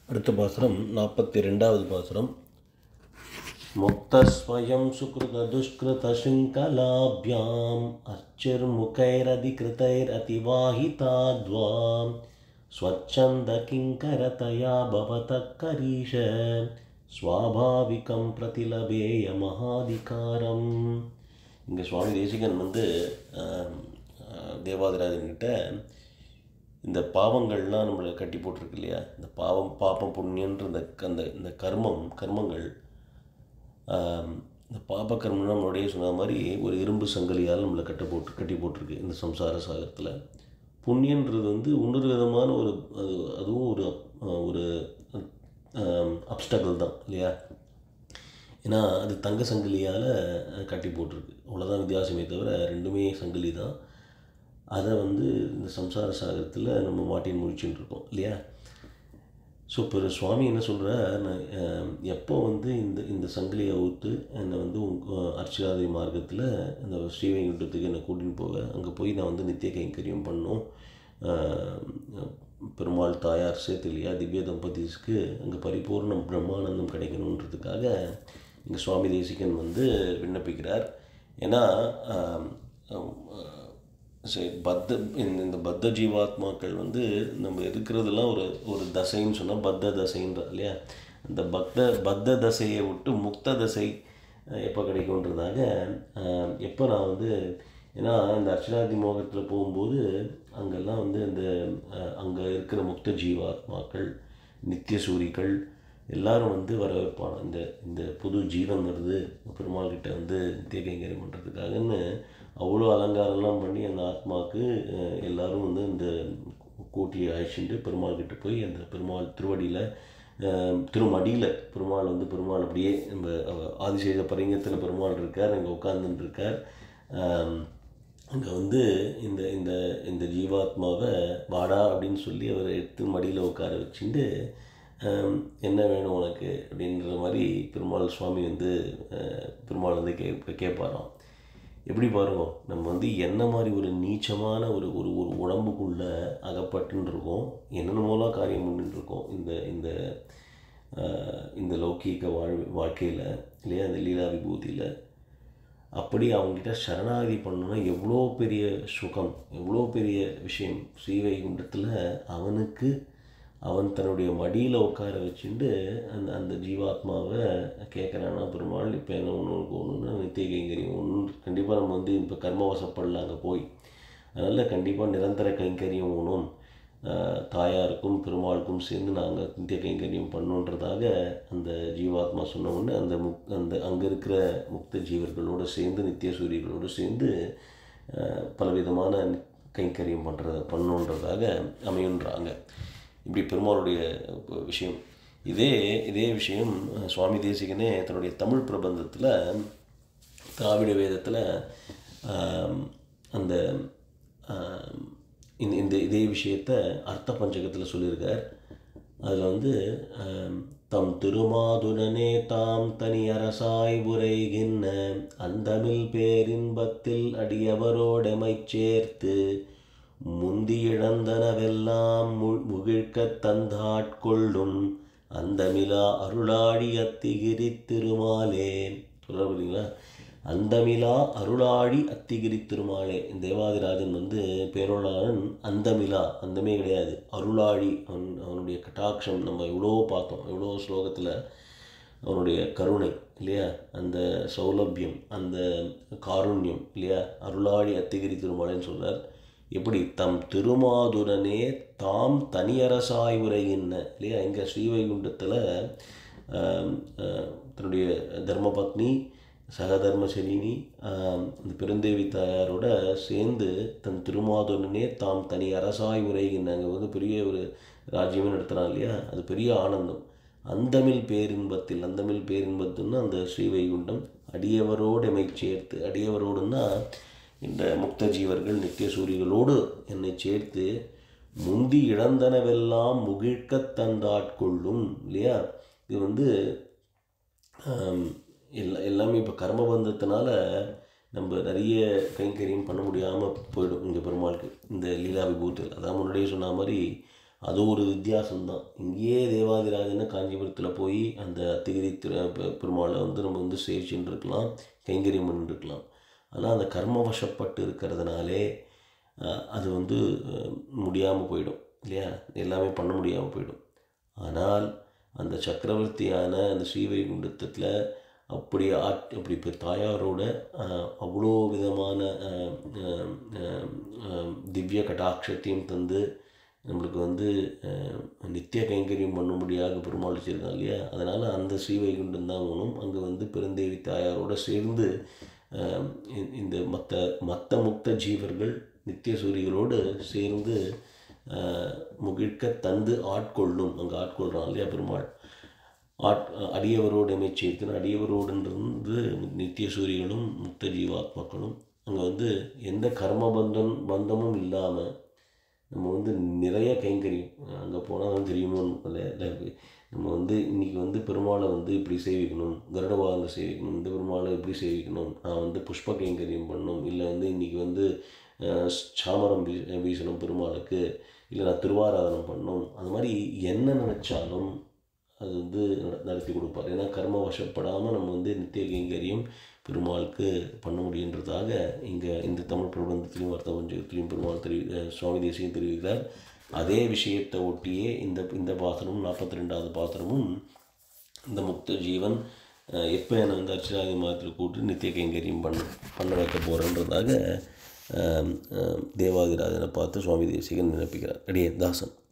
அடுத்த பாசுரம் நாற்பத்தி ரெண்டாவது பாசுரம் முக்தஸ்வயம் சுகிருததுஷ்கிருதशृङ्खलाभ्याम् अर्चिर्मुखैरधिकृतैरतिवाहिताद्वां स्वच्छन्दकिङ्करतया भवतः करीश ஸ்வாபாவிகம் பிரதிலபேய மகாதிகாரம் இங்கே சுவாமி தேசிகன் வந்து ஆம், ஆ, தேவாதிராஜன்கிட்ட இந்த பாவங்கள்லாம் நம்மளை கட்டி போட்டிருக்கு இல்லையா இந்த பாவம் பாப்பம் புண்ணியன்ற இந்த அந்த இந்த கர்மம் கர்மங்கள் ஆம், இந்த பாப கர்மம் நம்மளுடைய சொன்ன மாதிரி ஒரு இரும்பு சங்கிலியால் நம்மளை கட்ட போட்டு கட்டி போட்டிருக்கு இந்த சம்சார சாகரத்தில் புண்ணியன்றது வந்து இன்னொரு விதமான ஒரு அது அதுவும் ஒரு அஹ், ஒரு அப்டக்கல் தான் இல்லையா ஏன்னா அது தங்க சங்கிலியால் கட்டி போட்டிருக்கு அவ்வளோதான் வித்தியாசமே தவிர ரெண்டுமே சங்கிலி தான் அதை வந்து இந்த சம்சார சாகரத்தில் நம்ம மாட்டின் முழிச்சுட்டு இருக்கோம் இல்லையா ஸோ இப்போ சுவாமி என்ன சொல்கிறார் எப்போ வந்து இந்த இந்த சங்கிலியை அவுத்து என்னை வந்து உங்க- அர்ச்சராதி மார்க்கத்தில் இந்த ஸ்ரீவைகுண்டத்துக்கு என்னை கூட்டின்னு போக அங்கே போய் நான் வந்து நித்திய கைங்கரியம் பண்ணும் அஹ், பெருமாள் தாயார் சேர்த்து இல்லையா திவ்ய தம்பதிஸ்க்கு அங்கே பரிபூர்ண பிரம்மானந்தம் கிடைக்கணுன்றதுக்காக இங்கே சுவாமி தேசிகன் வந்து விண்ணப்பிக்கிறார் ஏன்னா ஆம், ஆம், சரி பத்த இந்த இந்த பத்த ஜீவாத்மாக்கள் வந்து நம்ம இருக்கிறதெல்லாம் ஒரு ஒரு தசைன்னு சொன்னால் பத்த தசைன்ற இல்லையா அந்த பக்த பத்த தசையை விட்டு முக்த தசை அஹ், எப்போ கிடைக்குன்றதாக அஹ், எப்போ நான் வந்து ஏன்னா இந்த அர்ச்சனாதி மோகத்தில் போகும்போது அங்கெல்லாம் வந்து இந்த அங்கே இருக்கிற முக்த ஜீவாத்மாக்கள் நித்திய சூரிகள் எல்லாரும் வந்து வரவேற்பாங்க இந்த இந்த புது ஜீவன் வருது பெருமாள் கிட்ட வந்து நித்திய கைங்கரியம் பண்ணுறதுக்காகன்னு அவ்வளோ அலங்காரம்லாம் பண்ணி அந்த ஆத்மாவுக்கு அஹ், எல்லாரும் வந்து இந்த கூட்டியை அழைச்சிட்டு பெருமாள் கிட்ட போய் அந்த பெருமாள் திருவடியில் திருமடியில் பெருமாள் வந்து பெருமாள் அப்படியே நம்ம அவ- ஆதிசேஷ பரிங்கத்தில் பெருமாள் இருக்கார் அங்கே உட்கார்ந்துட்டு இருக்கார் அங்கே வந்து இந்த இந்த இந்த ஜீவாத்மாவை வாடா அப்படின்னு சொல்லி அவர் எடுத்து மடியில் உட்கார வச்சுட்டு ஆம், என்ன வேணும் உனக்கு அப்படின்ற மாதிரி பெருமாள் சுவாமி வந்து அஹ், பெருமாள் வந்து கே கேட்பாராம் எப்படி பாருங்க நம்ம வந்து என்ன மாதிரி ஒரு நீச்சமான ஒரு ஒரு ஒரு உடம்புக்குள்ளே அகப்பட்டுன்னு இருக்கோம் என்னென்னமோலாம் காரியம் பண்ணிட்டு இருக்கோம் இந்த இந்த ஆஹ், இந்த லௌகீக வாழ் வாழ்க்கையில் இல்லையா இந்த லீலா விபூதியில் அப்படி அவங்ககிட்ட சரணாகதி பண்ணணும்னா எவ்வளோ பெரிய சுகம் எவ்வளோ பெரிய விஷயம் ஸ்ரீவைகுண்டத்தில் அவனுக்கு அவன் தன்னுடைய மடியில் உட்கார வச்சுட்டு அந்த அந்த ஜீவாத்மாவை கேட்குறானா பெருமாள் இப்போ என்ன ஒன்று ஒன்றுன்னா நித்திய கைங்கரியம் ஒன்று கண்டிப்பாக நம்ம வந்து இப்போ கர்மவசப்படல அங்கே போய் அதனால் கண்டிப்பாக நிரந்தர கைங்கரியம் ஒன்றும் தாயாருக்கும் பெருமாளுக்கும் சேர்ந்து நாங்கள் நித்திய கைங்கரியம் பண்ணோன்றதாக அந்த ஜீவாத்மா சொன்ன உடனே அந்த முக் அந்த அங்கே இருக்கிற முக்த ஜீவர்களோடு சேர்ந்து நித்திய சூரியர்களோடு சேர்ந்து அஹ், பலவிதமான கைங்கரியம் பண்ணுறத பண்ணோன்றதாக அமையுன்றாங்க இப்படி பெருமாளுடைய ப- விஷயம் இதே இதே விஷயம் அஹ், சுவாமி தேசிகனே தன்னுடைய தமிழ் பிரபந்தத்தில் திராவிட வேதத்தில் அந்த ஆம், இந்த இந்த இதே விஷயத்த அர்த்த பஞ்சகத்தில் சொல்லியிருக்கார் அதில் வந்து ஆம், தம் திருமாதுடனே தாம் தனி அரசாய் உரைகின்ற அந்தமில் பேரின்பத்தில் அடியவரோடமைச் சேர்த்து முந்தி இழந்தனவெல்லாம் மு- முகிழ்க்கத் தந்தாட்கொள்ளும் அந்தமிலா அருளாடி அத்திகிரி திருமாலே சொல்கிறார் பார்த்தீங்களா அந்தமிலா அருளாடி அத்திகிரி திருமாலே இந்த தேவாதிராஜன் வந்து பேரொழாளன் அந்தமிலா அந்தமே கிடையாது அருளாடி அவன் அவனுடைய கட்டாட்சம் நம்ம எவ்வளோ பார்த்தோம் எவ்வளோ ஸ்லோகத்தில் அவனுடைய கருணை இல்லையா அந்த சௌலபியம் அந்த காருண்யம் இல்லையா அருளாடி அத்திகிரி திருமலைன்னு சொல்றார் எப்படி தம் திருமாதுரனே தாம் தனியரசாய் உரையின்ன இல்லையா இங்கே ஸ்ரீவைகுண்டத்தில் தன்னுடைய தர்மபத்னி சகதர்மசலினி ஆம், இந்த பெருந்தேவி தாயாரோட சேர்ந்து தன் திருமாதுரனே தாம் தனி அரசாய் உரைகின்ற அங்கே வந்து பெரிய ஒரு ராஜ்யமே நடத்துகிறான் இல்லையா அது பெரிய ஆனந்தம் அந்தமில் பேரின்பத்தில் அந்தமில் பேரின்பத்துன்னா அந்த ஸ்ரீவைகுண்டம் அடியவரோடு எமை சேர்த்து அடியவரோடுன்னா இந்த முக்த ஜீவர்கள் நித்திய சூரிகளோடு என்னை சேர்த்து முந்தி இழந்தனவெல்லாம் முகிழ்க்கத் தந்தாட்கொள்ளும் இல்லையா இது வந்து ஆம், எல்லா எல்லாமே இப்போ கர்மபந்தத்தினால நம்ம நிறைய கைங்கரியம் பண்ண முடியாமல் போயிடும் இங்கே பெருமாளுக்கு இந்த லீலா விபூத்தில் அதான் முன்னாடியே சொன்ன மாதிரி அது ஒரு வித்தியாசம்தான் இங்கேயே தேவாதிராஜன்னு காஞ்சிபுரத்தில் போய் அந்த அத்திகிரி திரு பெ- பெருமாளை வந்து நம்ம வந்து சேவிச்சுட்டு இருக்கலாம் கைங்கரியம் பண்ணிட்டு இருக்கலாம் ஆனால் அந்த கர்ம வசப்பட்டு இருக்கிறதுனாலே அஹ், அது வந்து முடியாமல் போயிடும் இல்லையா எல்லாமே பண்ண முடியாமல் போயிடும் ஆனால் அந்த சக்கரவர்த்தியான அந்த ஸ்ரீவைகுண்டத்தில் அப்படி ஆட் அப்படி இப்போ தாயாரோட அஹ், அவ்வளோ விதமான அஹ், அஹ், அஹ், அஹ், திவ்ய கடாட்சத்தையும் தந்து நம்மளுக்கு வந்து அஹ், நித்திய கைங்கரியம் பண்ணும்படியாக பெருமாள் வச்சிருக்காங்க இல்லையா அதனால் அந்த ஸ்ரீவைகுண்டம் தான் வேணும் அங்கே வந்து பெருந்தேவி தாயாரோட சேர்ந்து அஹ், இ- இந்த மற்ற மற்ற முக்த ஜீவர்கள் நித்திய சூரிகளோடு சேர்ந்து அஹ், முகிழ்க்க தந்து ஆட்கொள்ளும் அங்கே ஆட்கொள்கிறான் இல்லையா பெருமாள் ஆட் அடியவரோடு அமைச்சிருக்கிற அடியவரோடுன்றது நித்திய சூரிகளும் முக்த ஜீவாத்மாக்களும் அங்கே வந்து எந்த கர்ம பந்தம் பந்தமும் இல்லாமல் நம்ம வந்து நிறைய கைங்கரியம் அங்கே போனால் தான் தெரியுமோ இல்லை இல்லை நம்ம வந்து இன்றைக்கி வந்து பெருமாளை வந்து இப்படி சேவிக்கணும் கருடவாகன சேவிக்கணும் இந்த பெருமாளை இப்படி சேவிக்கணும் நான் வந்து புஷ்ப கைங்கரியம் பண்ணணும் இல்லை வந்து இன்றைக்கி வந்து அஹ், சாமரம் வீ வீசணும் பெருமாளுக்கு இல்லை நான் திருவாராதனம் பண்ணணும் அது மாதிரி என்ன நினச்சாலும் அது வந்து நட- நடத்தி கொடுப்பார் ஏன்னா கர்ம வசப்படாமல் நம்ம வந்து நித்திய கைங்கரியம் பெருமாளுக்கு பண்ண முடியுன்றதாக இங்கே இந்த தமிழ் பிரபந்தத்திலையும் வர்த்த பஞ்சகத்திலையும் பெருமாள் தெரிவி அஹ் சுவாமி தேசியம் தெரிவிக்கிறார் அதே விஷயத்தை ஒட்டியே இந்த இந்த பாத்திரமும் நாற்பத்தி ரெண்டாவது பாத்திரமும் இந்த முக்த ஜீவன் அஹ், எப்போ என்னை வந்து அர்ச்சனாதி மாதத்தில் கூப்பிட்டு நித்திய கைங்கரியம் பண்ண பண்ண வைக்க போகிறேன்றதாக தேவாதிராஜனை பார்த்து சுவாமி தேசிகன் நிரப்பிக்கிறார் அடியே தாசன்